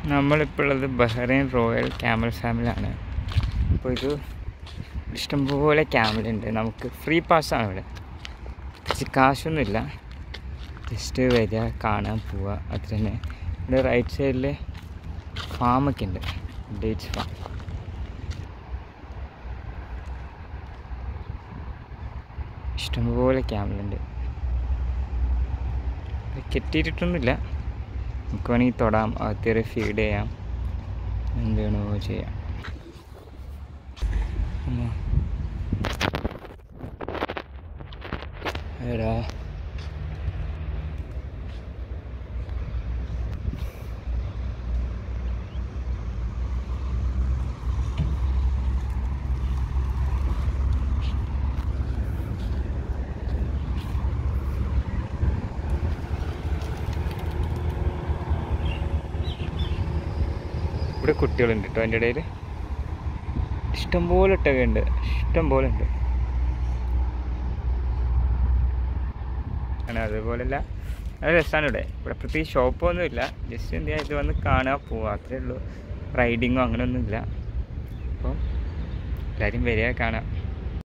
നമ്മളിപ്പോൾ ഉള്ളത് Bahrain royal camel ഫാമിലാണ് അപ്പോൾ ഇത് ഇഷ്ടംപോലെ ക്യാമലുണ്ട് നമുക്ക് ഫ്രീ പാസ്സാണ് ഇവിടെ പക്ഷെ കാശൊന്നുമില്ല ജസ്റ്റ് വരിക കാണാൻ പോവുക അത്ര തന്നെ ഇവിടെ റൈറ്റ് സൈഡിൽ ഫാമൊക്കെ ഉണ്ട് ഡേറ്റ്സ് ഫാം ഇഷ്ടംപോലെ ക്യാമലുണ്ട് ഇത് കെട്ടിയിട്ടൊന്നുമില്ല നമുക്ക് വേണമെങ്കിൽ തൊടാം അകത്തേറി ഫീഡ് ചെയ്യാം എന്ത് വേണോ ചെയ്യാം ഉമ്മ. എടാ ഇവിടെ കുട്ടികളുണ്ട് കേട്ടോ അതിൻ്റെ ഇടയിൽ ഇഷ്ടംപോലെ ഒട്ടകയുണ്ട് ഇഷ്ടംപോലെ ഉണ്ട് ആണ് അതുപോലെല്ല നല്ല രസമാണ് ഇവിടെ ഇവിടെ പ്രത്യേകിച്ച് ഷോപ്പൊന്നുമില്ല ജസ്റ്റ് എന്ത് ചെയ്യുക ഇത് വന്ന് കാണുക പോവുക അത്രേ ഉള്ളൂ റൈഡിങ്ങോ അങ്ങനെയൊന്നുമില്ല അപ്പം എല്ലാവരും വരിക കാണാം